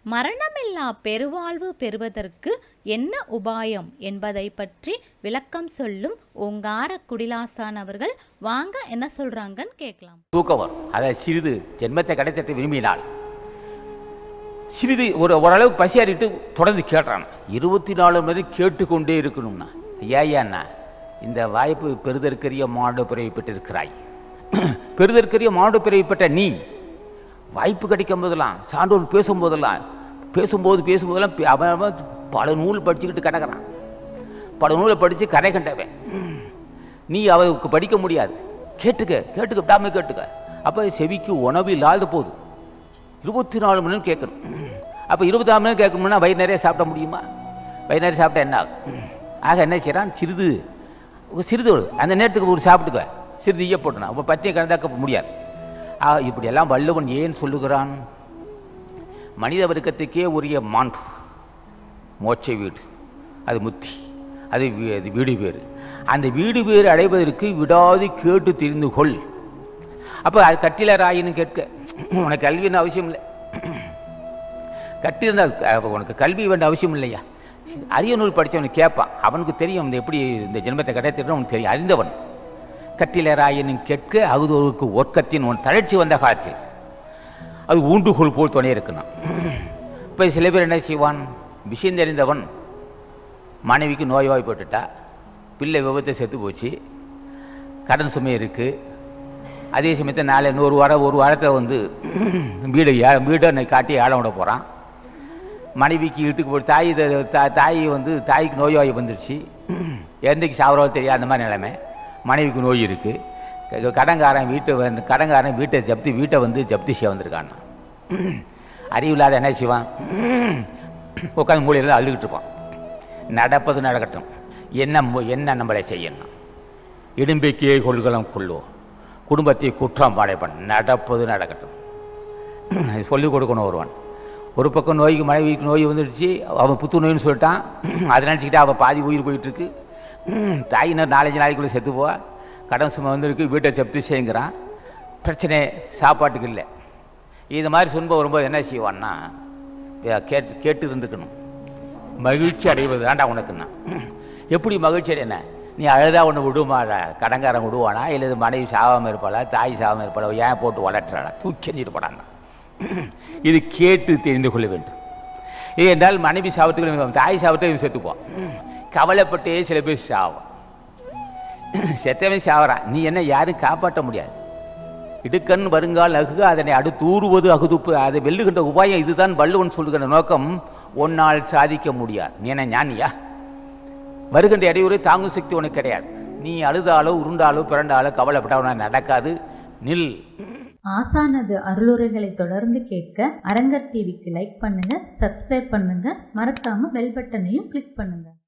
மரணமில்லா பெருவாழ்வு பெறுவதற்கு என்ன உபாயம் என்பதை பற்றி விளக்கம் சொல்லும் ஓங்கார குடிலாசான் அவர்கள் வாங்க என்ன சொல்றாங்கன்னு கேட்கலாம் தூக்கம் வரும் அதை சிறிது ஜென்மத்தை கிடைத்திட்டு விரும்பினால் சிறிது ஒரு ஓரளவுக்கு பசியாறிட்டு தொடர்ந்து கேட்டான் இருபத்தி நாலு மணி கேட்டுக்கொண்டே இருக்கணும்னா ஏய்யாண்ணா இந்த வாய்ப்பு பெறுதற்கரிய மாடு பிறவி பெற்றிருக்கிறாய் பெறுதற்கரிய மாடு பிறவி பெற்ற நீ வாய்ப்பு கிடைக்கும் போதெல்லாம் சான்றோர் பேசும்போதெல்லாம் பேசும்போது பேசும்போதெல்லாம் பே- அவன் அவன் பல நூல் படிச்சுக்கிட்டு கிடக்கிறான் பல நூலை படித்து கரை கண்டவன் நீ அவருக்கு படிக்க முடியாது கேட்டுக்க கேட்டுக்க விடாம கேட்டுக்க அப்போ செவிக்கு உணவு இல்லாத போது இருபத்தி நாலு மணி நேரம் கேட்கணும் அப்போ இருபத்தி நாலு மணி நேரம் கேட்கணும்னா வயிறு நிறைய சாப்பிட முடியுமா வயிறு நிறைய சாப்பிட்டா என்ன ஆகும் ஆக என்ன செய்கிறான் சிறிது ஒரு சிறிது ஒரு- அந்த நேரத்துக்கு ஒரு சாப்பிட்டுக்க சிறிது ஈய போட்டணும் அப்போ பத்தியம் கலந்தாக்க முடியாது ஆக இப்படியெல்லாம் வள்ளுவன் ஏன் சொல்லுகிறான் மனித வர்க்கத்துக்கே உரிய மாண்பு மோட்ச வீடு அது முத்தி அது வீ- அது வீடு பேர் அந்த வீடு பேர் அடைவதற்கு விடாது கேட்டு தெரிந்து கொள் அப்போ அது கட்டிலராயின்னு கேட்க உனக்கு கல்வின்னு அவசியம் இல்லை கட்டியிருந்தால் அப்ப உனக்கு கல்வி வேண்ட அவசியம் இல்லையா அரிய நூல் படித்தவனுக்கு கேட்பான் அவனுக்கு தெரியும் இந்த எப்படி இந்த ஜென்மத்தை கிடைத்திட்டு அவனுக்கு தெரியும் அறிந்தவன் கட்டிலராயினும் கேட்க அகுதோருக்கு ஒர்க்கத்தின் உன் தளர்ச்சி வந்த காலத்தில் அது ஊண்டுகோல் போல் துணை இருக்கணும் இப்போ சில பேர் என்ன செய்வான் விஷயம் தெரிந்தவன் மனைவிக்கு நோய்வாய்ப்பட்டுட்டா பிள்ளை விபத்தை செத்து போச்சு கடன் சுமை இருக்குது அதே சமயத்தில் நாளை இன்னொரு வாரம் ஒரு வாரத்தில் வந்து வீடு ஏ- வீடை இன்னைக்கு காட்டி ஏலம் விட போகிறான் மனைவிக்கு இழுத்துக்கு போய் தாய் இத- தா- தாய் வந்து தாய்க்கு நோய்வாய் வந்துடுச்சு என்றைக்கு சாவரோ தெரியாது அந்த மாதிரி நிலைமை மனைவிக்கு நோய் இருக்குது கடங்காரன் வீட்டை வந்து கடங்காரன் வீட்டை ஜப்தி வீட்டை வந்து ஜப்தி செய்ய வந்திருக்கான் அறிவில்லாத என்ன செய்வான் உட்காந்து மூலையில் அழுகிட்டு இருப்பான் நடப்பது நடக்கட்டும் என்ன மு- என்ன நம்மளை செய்யணும் இடும்பைக்கே கொள்கலம் கொள்ளுவோம் குடும்பத்தை குற்றம் படைப்பன் நடப்பது நடக்கட்டும் இது சொல்லிக் கொடுக்கணும் ஒருவன் ஒரு பக்கம் நோய்க்கு மனைவிக்கு நோய் வந்துடுச்சு அவன் புத்து நோயின்னு சொல்லிட்டான் அதை நினச்சிக்கிட்டு அவன் பாதி உயிர் போயிட்டுருக்கு தாயினர் நாலஞ்சு நாளைக்குள்ளே செத்து போவா கடன் சுமை வந்திருக்கு வீட்டை செப்து செய்யுங்கிறான் பிரச்சனை சாப்பாட்டுக்கு இல்லை இது மாதிரி துன்பம் வரும்போது என்ன செய்வான்னா இதை கேட்டு கேட்டு இருந்துக்கணும் மகிழ்ச்சி அடைவது தாண்டா உனக்குன்னா எப்படி மகிழ்ச்சி அடையின நீ அழுதா ஒன்று விடுமாடா கடங்காரன் விடுவானா இல்லை மனைவி சாவாமல் இருப்பாளா தாய் சாவாமல் இருப்பாளா ஏன் போட்டு வளர்த்துறாளா தூக்கி எறிஞ்சிருப்பாடான்னா இது கேட்டு தெரிந்து கொள்ள வேண்டும் இது என்றால் மனைவி சாவத்துக்கு தாய் சாவத்தை இவன் செத்துப்போம் கவலைப்பட்டே சில பேர் சாவும் செத்தவன் சாவறான் நீ என்ன யாரும் காப்பாற்ற முடியாது இடுக்கண் வருங்கால் அகுக அதனை அடுத்தூறுவது அகுதுப்பு அதை வெல்லுகின்ற உபாயம் இதுதான் வள்ளுவன் சொல்லுகின்ற நோக்கம் உன்னால் சாதிக்க முடியாது நீ என்ன ஞானியா வருகின்ற இடையூறை தாங்கும் சக்தி உனக்கு கிடையாது நீ அழுதாலோ உருண்டாலோ பிறண்டாலோ கவலைப்பட்டா உனக்கு நடக்காது நில் ஆசானது அருளுரைகளை தொடர்ந்து கேட்க அரங்கர் டிவிக்கு லைக் பண்ணுங்க சப்ஸ்கிரைப் பண்ணுங்க மறக்காம பெல் பட்டனையும் கிளிக் பண்ணுங்க